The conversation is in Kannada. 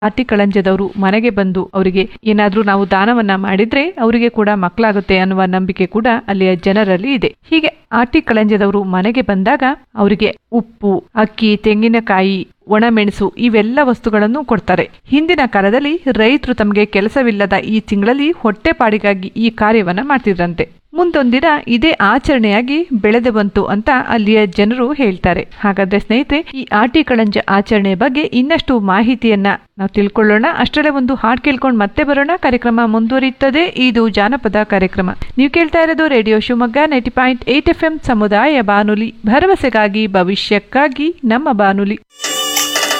ಆಟಿ ಕಳಂಜದವರು ಮನೆಗೆ ಬಂದು ಅವರಿಗೆ ಏನಾದ್ರೂ ನಾವು ದಾನವನ್ನ ಮಾಡಿದ್ರೆ ಅವರಿಗೆ ಕೂಡ ಮಕ್ಕಳಾಗುತ್ತೆ ಅನ್ನುವ ನಂಬಿಕೆ ಕೂಡ ಅಲ್ಲಿಯ ಜನರಲ್ಲಿ ಇದೆ ಹೀಗೆ ಆಟಿ ಕಳಂಜದವರು ಮನೆಗೆ ಬಂದಾಗ ಅವರಿಗೆ ಉಪ್ಪು ಅಕ್ಕಿ ತೆಂಗಿನಕಾಯಿ ಒಣಮೆಣಸು ಇವೆಲ್ಲ ವಸ್ತುಗಳನ್ನು ಕೊಡ್ತಾರೆ ಹಿಂದಿನ ಕಾಲದಲ್ಲಿ ರೈತರು ತಮಗೆ ಕೆಲಸವಿಲ್ಲದ ಈ ತಿಂಗಳಲ್ಲಿ ಹೊಟ್ಟೆಪಾಡಿಗಾಗಿ ಈ ಕಾರ್ಯವನ್ನ ಮಾಡ್ತಿದ್ರಂತೆ ಮುಂದೊಂದಿನ ಇದೇ ಆಚರಣೆಯಾಗಿ ಬೆಳೆದು ಬಂತು ಅಂತ ಅಲ್ಲಿಯ ಜನರು ಹೇಳ್ತಾರೆ ಹಾಗಾದ್ರೆ ಸ್ನೇಹಿತರೆ ಈ ಆಟಿ ಕಳಂಜ ಆಚರಣೆ ಬಗ್ಗೆ ಇನ್ನಷ್ಟು ಮಾಹಿತಿಯನ್ನ ನಾವು ತಿಳ್ಕೊಳ್ಳೋಣ ಅಷ್ಟರಲ್ಲೇ ಒಂದು ಹಾಡು ಕೇಳ್ಕೊಂಡು ಮತ್ತೆ ಬರೋಣ ಕಾರ್ಯಕ್ರಮ ಮುಂದುವರಿಯುತ್ತದೆ ಇದು ಜಾನಪದ ಕಾರ್ಯಕ್ರಮ ನೀವು ಕೇಳ್ತಾ ಇರೋದು radio Shivamogga ninety point eight F M ಸಮುದಾಯ ಬಾನುಲಿ ಭರವಸೆಗಾಗಿ ಭವಿಷ್ಯಕ್ಕಾಗಿ ನಮ್ಮ ಬಾನುಲಿ